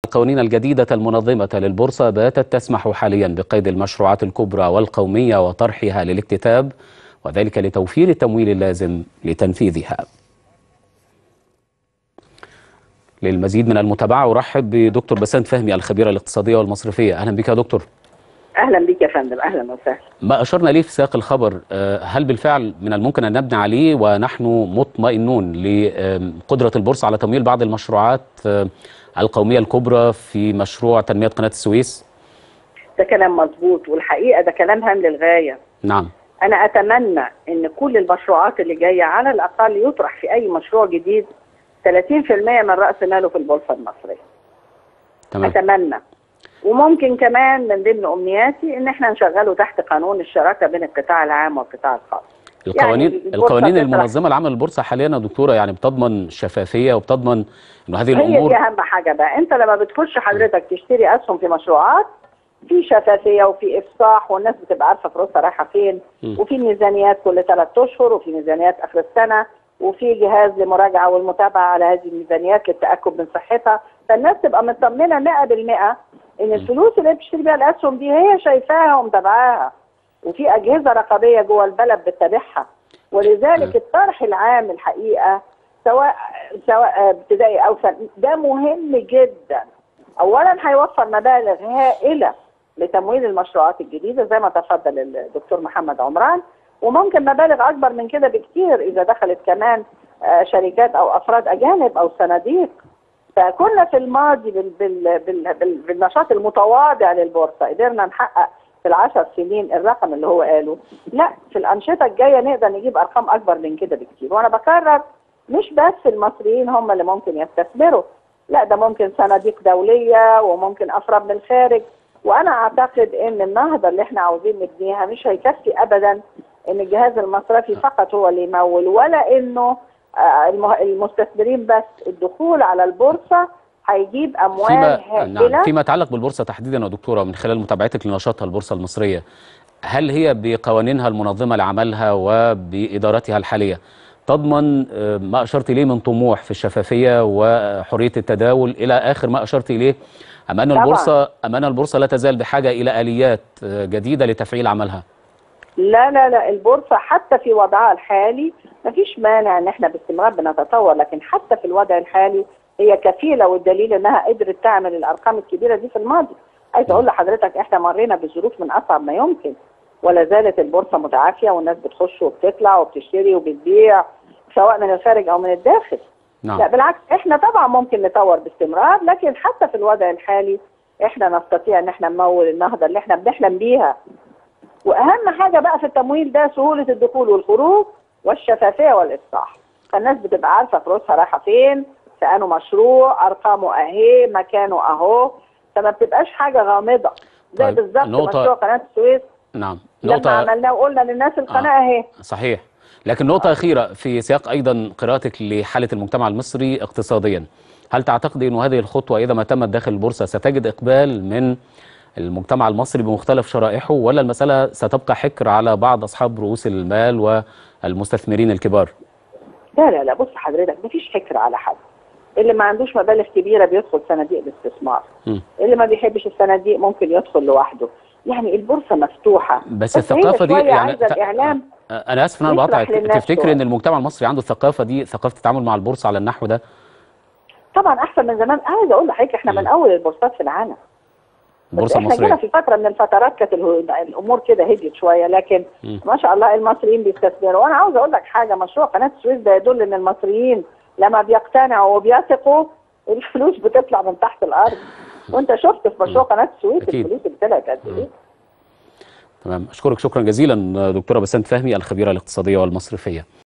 القوانين الجديدة المنظمة للبورصة باتت تسمح حاليا بقيد المشروعات الكبرى والقومية وطرحها للاكتتاب وذلك لتوفير التمويل اللازم لتنفيذها للمزيد من المتابعة أرحب بدكتور بسنت فهمي الخبيرة الاقتصادية والمصرفية أهلا بك يا دكتور اهلا بك يا فندم اهلا وسهلا ما أشرنا ليه في سياق الخبر هل بالفعل من الممكن أن نبني عليه ونحن مطمئنون لقدرة البورصة على تمويل بعض المشروعات القومية الكبرى في مشروع تنمية قناة السويس ده كلام مظبوط والحقيقه ده كلام هام للغايه نعم انا اتمنى ان كل المشروعات اللي جايه على الاقل يطرح في اي مشروع جديد 30% من راس ماله في البورصه المصريه تمام اتمنى وممكن كمان من ضمن امنياتي ان احنا نشغله تحت قانون الشراكه بين القطاع العام والقطاع الخاص القوانين يعني البورصة القوانين تطرح- المنظمة لعمل البورصة حاليا يا دكتورة يعني بتضمن شفافية وبتضمن انه هذه هي دي الامور اهم حاجه بقى انت لما بتخش حضرتك تشتري اسهم في مشروعات في شفافيه وفي افصاح والناس بتبقى عارفه فلوسها رايحه فين م. وفي ميزانيات كل ثلاث اشهر وفي ميزانيات اخر السنه وفي جهاز لمراجعه والمتابعه على هذه الميزانيات للتاكد من صحتها فالناس تبقى مطمنه 100% ان الفلوس اللي هي بتشتري بيها الاسهم دي هي شايفاها ومتابعاها وفي اجهزه رقابيه جوه البلد بتتابعها ولذلك الطرح العام الحقيقه سواء سواء ابتدائي او ثانوي ده مهم جدا اولا هيوفر مبالغ هائله لتمويل المشروعات الجديده زي ما تفضل الدكتور محمد عمران وممكن مبالغ اكبر من كده بكتير اذا دخلت كمان آه، شركات او افراد اجانب او صناديق فكنا في الماضي بال بال بال بال بالنشاط المتواضع للبورصه قدرنا نحقق في العشر سنين الرقم اللي هو قاله لا في الانشطه الجايه نقدر نجيب ارقام اكبر من كده بكتير وانا بكرر مش بس المصريين هم اللي ممكن يستثمروا لا ده ممكن صناديق دوليه وممكن افراد من الخارج وانا اعتقد ان النهضه اللي احنا عاوزين نبنيها مش هيكفي ابدا ان الجهاز المصرفي فقط هو اللي يمول ولا انه آه، المه- المستثمرين بس الدخول على البورصه هيجيب اموال فيما هائله نعم فيما يتعلق بالبورصة تحديدا يا دكتورة من خلال متابعتك لنشاطها البورصة المصرية هل هي بقوانينها المنظمة لعملها وبإدارتها الحالية تضمن آه، ما أشرت إليه من طموح في الشفافية وحرية التداول إلى آخر ما أشرت إليه أم أن طبعاً. البورصة أم أن البورصة لا تزال بحاجة إلى آليات آه، جديدة لتفعيل عملها لا لا لا البورصه حتى في وضعها الحالي مفيش مانع ان احنا باستمرار بنتطور لكن حتى في الوضع الحالي هي كفيله والدليل انها قدرت تعمل الارقام الكبيره دي في الماضي عايز اقول لحضرتك احنا مرينا بظروف من اصعب ما يمكن ولا زالت البورصه متعافيه والناس بتخش وبتطلع وبتشتري وبتبيع سواء من الخارج او من الداخل لا نعم بالعكس احنا طبعا ممكن نطور باستمرار لكن حتى في الوضع الحالي احنا نستطيع ان احنا نمول النهضه اللي احنا بنحلم بيها واهم حاجه بقى في التمويل ده سهوله الدخول والخروج والشفافيه والافصاح فالناس بتبقى عارفه فلوسها رايحه فين في انه مشروع ارقامه اهي مكانه اهو فما بتبقاش حاجه غامضه زي طيب، بالظبط نقطة- مشروع قناه السويس نعم لما نقطة عملناه وقلنا للناس القناه اهي صحيح لكن نقطة أخيرة في سياق أيضا قراءتك لحالة المجتمع المصري اقتصاديا هل تعتقد أن هذه الخطوة إذا ما تمت داخل البورصة ستجد إقبال من المجتمع المصري بمختلف شرائحه ولا المسألة ستبقى حكر على بعض أصحاب رؤوس المال والمستثمرين الكبار لا لا لا بص حضرتك مفيش حكر على حد اللي ما عندوش مبالغ كبيره بيدخل صناديق الاستثمار مم. اللي ما بيحبش الصناديق ممكن يدخل لوحده يعني البورصه مفتوحه بس هي الثقافة دي شوية يعني عايزه ت- الاعلام أنا آسف إن أنا يشرح بقاطعك للناس تفتكر شوية. أن المجتمع المصري عنده الثقافة دي ثقافة التعامل مع البورصة على النحو ده طبعا احسن من زمان عايزه اقول لحضرتك احنا من اول البورصات في العالم بس البورصة احنا جينا المصرية في فتره من الفترات كانت اله- الامور كده هديت شويه لكن مم. ما شاء الله المصريين بيستثمروا وانا عاوز اقول لك حاجه مشروع قناه السويس ده يدل ان المصريين لما بيقتنعوا وبيثقوا الفلوس بتطلع من تحت الارض وانت شفت في مشروع قناه السويس أكيد. الفلوس اللي طلعت قد ايه تمام أشكرك شكرا جزيلا دكتورة بسنت فهمي الخبيرة الاقتصادية والمصرفية